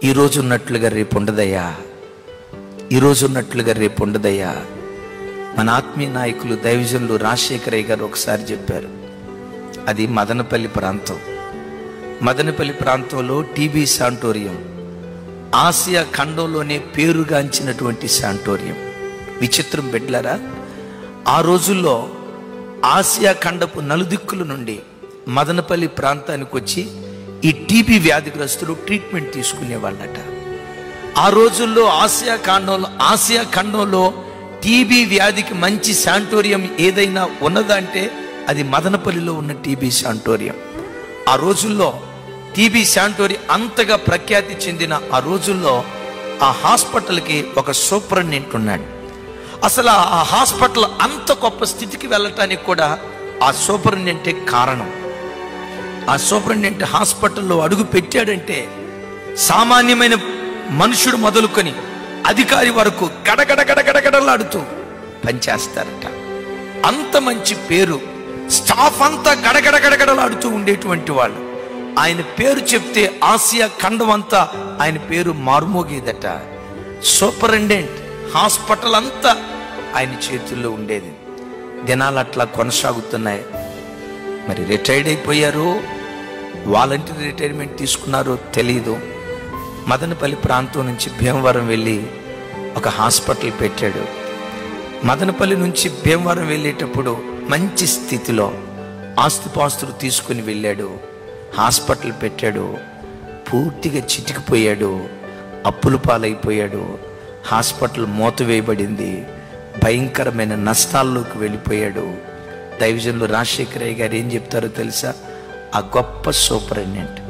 ఈరోజు ఉన్నట్లుగా రేపు ఉండదయ్యా ఈరోజు ఉన్నట్లుగా రేపు ఉండదయ్యా మన ఆత్మీయ నాయకులు దైవజనులు రాజశేఖరయ్య గారు ఒకసారి చెప్పారు అది మదనపల్లి ప్రాంతం మదనపల్లి ప్రాంతంలో టీబీ శాంటోరియం ఆసియా ఖండంలోనే పేరుగాంచినటువంటి శాంటోరియం విచిత్రం బిడ్లరా ఆ రోజుల్లో ఆసియా ఖండపు నలుదిక్కుల నుండి మదనపల్లి ప్రాంతానికి వచ్చి ఈ టీబీ వ్యాధిగ్రస్తులు ట్రీట్మెంట్ తీసుకునేవాళ్ళట ఆ రోజుల్లో ఆసియా ఖండంలో ఆసియా ఖండంలో టీబీ వ్యాధికి మంచి శాంటోరియం ఏదైనా ఉన్నదా అంటే అది మదనపల్లిలో ఉన్న టీబీ శాంటోరియం ఆ రోజుల్లో టీబీ శాంటోరి అంతగా ప్రఖ్యాతి చెందిన ఆ రోజుల్లో ఆ హాస్పిటల్కి ఒక సూపరింటెండెంట్ ఉన్నాడు అసలు ఆ హాస్పిటల్ అంత గొప్ప స్థితికి వెళ్ళటానికి కూడా ఆ సూపరింటెండెంటే కారణం ఆ సూపరింటెండెంట్ హాస్పిటల్లో అడుగు పెట్టాడంటే సామాన్యమైన మనుషుడు మొదలుకొని అధికారి వరకు గడగడ గడగడగడలాడుతూ పనిచేస్తారట అంత మంచి పేరు స్టాఫ్ అంతా గడగడ గడగడలాడుతూ ఉండేటువంటి వాళ్ళు ఆయన పేరు చెప్తే ఆసియా ఖండం అంతా ఆయన పేరు మార్మోగేదట సూపరింటెండెంట్ హాస్పిటల్ అంతా ఆయన చేతుల్లో ఉండేది దినాలు అట్లా కొనసాగుతున్నాయి మరి రిటైర్డ్ అయిపోయారు వాలంటీర్ రిటైర్మెంట్ తీసుకున్నారో తెలియదు మదనపల్లి ప్రాంతం నుంచి భీమవరం వెళ్ళి ఒక హాస్పిటల్ పెట్టాడు మదనపల్లి నుంచి భీమవరం వెళ్ళేటప్పుడు మంచి స్థితిలో ఆస్తిపాస్తులు తీసుకుని వెళ్ళాడు హాస్పిటల్ పెట్టాడు పూర్తిగా చిటికిపోయాడు అప్పుల పాలైపోయాడు హాస్పిటల్ మూతవేయబడింది భయంకరమైన నష్టాల్లోకి వెళ్ళిపోయాడు దైవజనులు రాజశేఖరయ్య గారు ఏం చెప్తారో తెలుసా ఆ గొప్ప సూపరింటెండెంట్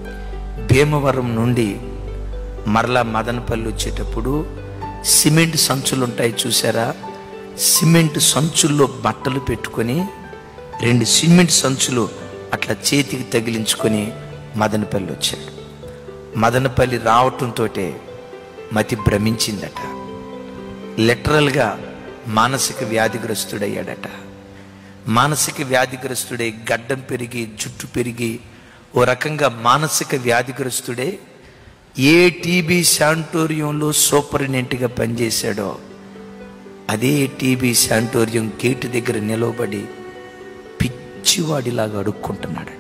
భీమవరం నుండి మరలా మదనపల్లి వచ్చేటప్పుడు సిమెంట్ సంచులు ఉంటాయి చూసారా సిమెంట్ సంచుల్లో బట్టలు పెట్టుకొని రెండు సిమెంట్ సంచులు అట్లా చేతికి తగిలించుకొని మదనపల్లి వచ్చాడు మదనపల్లి రావటంతో మతి భ్రమించిందట లిటరల్గా మానసిక వ్యాధిగ్రస్తుడయ్యాడట మానసిక వ్యాధిగ్రస్తుడై గడ్డం పెరిగి జుట్టు పెరిగి ఓ రకంగా మానసిక వ్యాధిగ్రస్తుడే ఏ టీబీ శాంటోరియంలో సూపరింటెండెంట్గా పనిచేశాడో అదే టీబీ శాంటోరియం గేటు దగ్గర నిలవబడి పిచ్చివాడిలాగా అడుక్కుంటున్నాడట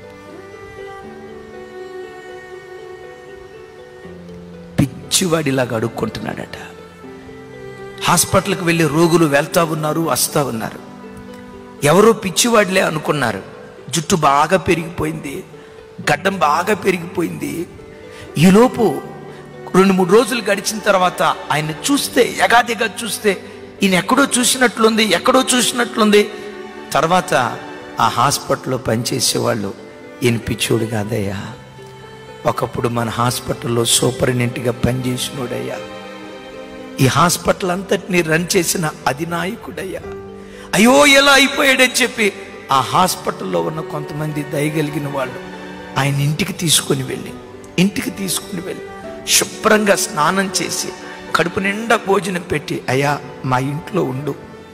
పిచ్చివాడిలాగా అడుక్కుంటున్నాడట హాస్పిటల్కి వెళ్ళి రోగులు వెళ్తా ఉన్నారు వస్తా ఉన్నారు ఎవరో పిచ్చివాడిలే అనుకున్నారు జుట్టు బాగా పెరిగిపోయింది గడ్డం బాగా పెరిగిపోయింది ఈలోపు రెండు మూడు రోజులు గడిచిన తర్వాత ఆయన చూస్తే ఎగాదిగా చూస్తే ఈయన ఎక్కడో చూసినట్లుంది ఎక్కడో చూసినట్లుంది తర్వాత ఆ హాస్పిటల్లో పనిచేసేవాళ్ళు ఈయన పిచ్చోడు కాదయ్యా ఒకప్పుడు మన హాస్పిటల్లో సూపరింటెండెంట్గా పనిచేసినోడయ్యా ఈ హాస్పిటల్ అంతటిని రన్ చేసిన అధినాయకుడయ్యా అయ్యో ఎలా అయిపోయాడని చెప్పి ఆ హాస్పిటల్లో ఉన్న కొంతమంది దయగలిగిన వాళ్ళు ఆయన ఇంటికి తీసుకొని వెళ్ళి ఇంటికి తీసుకుని వెళ్ళి శుభ్రంగా స్నానం చేసి కడుపు నిండా భోజనం పెట్టి అయ్యా మా ఇంట్లో ఉండు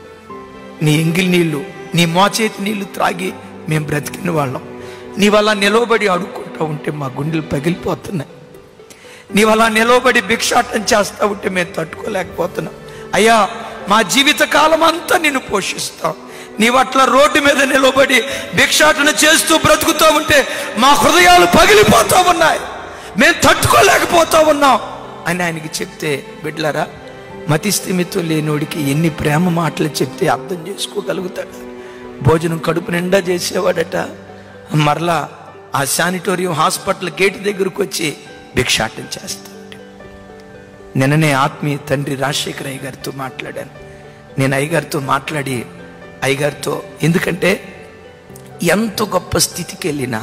నీ ఎంగిలి నీళ్లు నీ మోచేతి నీళ్లు త్రాగి మేము బ్రతికిన వాళ్ళం నీవలా నిలవబడి అడుక్కుంటా ఉంటే మా గుండెలు పగిలిపోతున్నాయి నీవు అలా నిలవబడి భిక్షాటం చేస్తా ఉంటే మేము తట్టుకోలేకపోతున్నాం అయ్యా మా జీవిత కాలం అంతా నిన్ను పోషిస్తాం నీవు అట్లా రోడ్డు మీద నిలబడి భిక్షాటన చేస్తూ బ్రతుకుతూ ఉంటే మా హృదయాలు పగిలిపోతా ఉన్నాయి మేము తట్టుకోలేకపోతా ఉన్నాం అని ఆయనకి చెప్తే బిడ్లరా మతిస్థిమితో లేనోడికి ఎన్ని ప్రేమ మాటలు చెప్తే అర్థం చేసుకోగలుగుతాడు భోజనం కడుపు నిండా చేసేవాడట మరలా ఆ శానిటోరియం హాస్పిటల్ గేట్ దగ్గరకు వచ్చి భిక్షాటం చేస్తాడు నిన్ననే ఆత్మీయ తండ్రి రాజశేఖర్ అయ్య గారితో మాట్లాడాను నేను అయ్యగారితో మాట్లాడి అయ్యగారితో ఎందుకంటే ఎంత గొప్ప స్థితికి వెళ్ళినా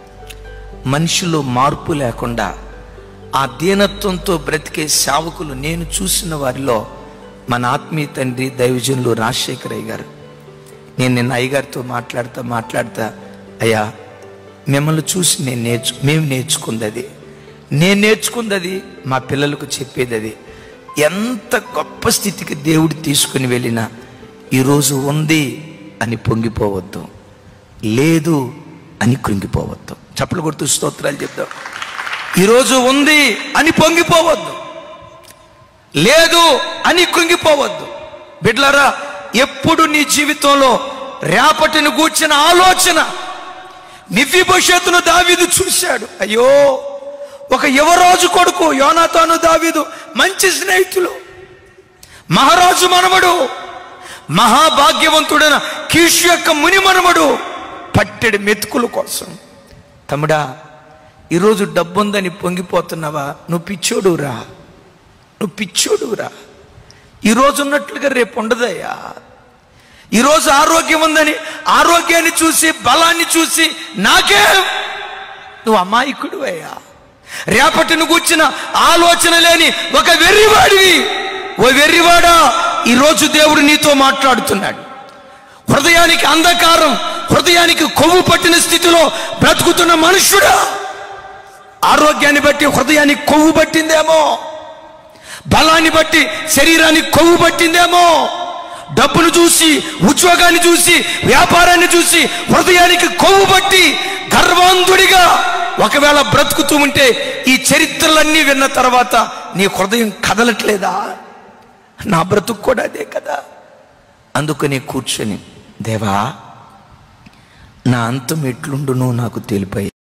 మనిషిలో మార్పు లేకుండా ఆ దీనత్వంతో బ్రతికే సేవకులు నేను చూసిన వారిలో మన ఆత్మీయ తండ్రి దైవజనులు రాజశేఖర్ అయ్య గారు నేను నిన్న అయ్యగారితో మాట్లాడుతా మాట్లాడుతా అయ్యా మిమ్మల్ని చూసి నేను నేర్చు మేము నేర్చుకుంది అది నేను నేర్చుకుంది అది మా పిల్లలకు చెప్పేది అది ఎంత గొప్ప స్థితికి దేవుడు తీసుకుని వెళ్ళినా ఈరోజు ఉంది అని పొంగిపోవద్దు లేదు అని కృంగిపోవద్దు చప్పలు కొడుతూ స్తోత్రాలు చెప్దాం ఈరోజు ఉంది అని పొంగిపోవద్దు లేదు అని కుంగిపోవద్దు బిడ్లరా ఎప్పుడు నీ జీవితంలో రేపటిని గూర్చిన ఆలోచన నివ్వి భవిష్యత్తును దావీదు చూశాడు అయ్యో ఒక యువరాజు కొడుకు యోనాతాను దావీదు మంచి స్నేహితులు మహారాజు మనవడు మహాభాగ్యవంతుడైన కీషు యొక్క ముని మనవడు పట్టెడి మెతుకుల కోసం తమ్ముడా ఈరోజు డబ్బుందని పొంగిపోతున్నావా నువ్వు పిచ్చోడురా నువ్వు పిచ్చోడురా ఈరోజు ఉన్నట్లుగా రేపు ఉండదయ్యా ఈరోజు ఆరోగ్యం ఉందని ఆరోగ్యాన్ని చూసి బలాన్ని చూసి నాకే నువ్వు అమాయకుడు అయ్యా రేపటిని కూర్చిన ఆలోచన లేని ఒక వెర్రివాడివి ఓ వెర్రివాడా ఈరోజు దేవుడు నీతో మాట్లాడుతున్నాడు హృదయానికి అంధకారం హృదయానికి కొవ్వు పట్టిన స్థితిలో బ్రతుకుతున్న మనుష్యుడా ఆరోగ్యాన్ని బట్టి హృదయానికి కొవ్వు పట్టిందేమో బలాన్ని బట్టి శరీరానికి కొవ్వు పట్టిందేమో డబ్బును చూసి ఉద్యోగాన్ని చూసి వ్యాపారాన్ని చూసి హృదయానికి కొవ్వు పట్టి గర్వాంధుడిగా ఒకవేళ బ్రతుకుతూ ఉంటే ఈ చరిత్రలన్నీ విన్న తర్వాత నీ హృదయం కదలట్లేదా నా బ్రతుకు కూడా అదే కదా అందుకని కూర్చొని దేవా నా అంతం ఎట్లుండునో నాకు తెలిపాయి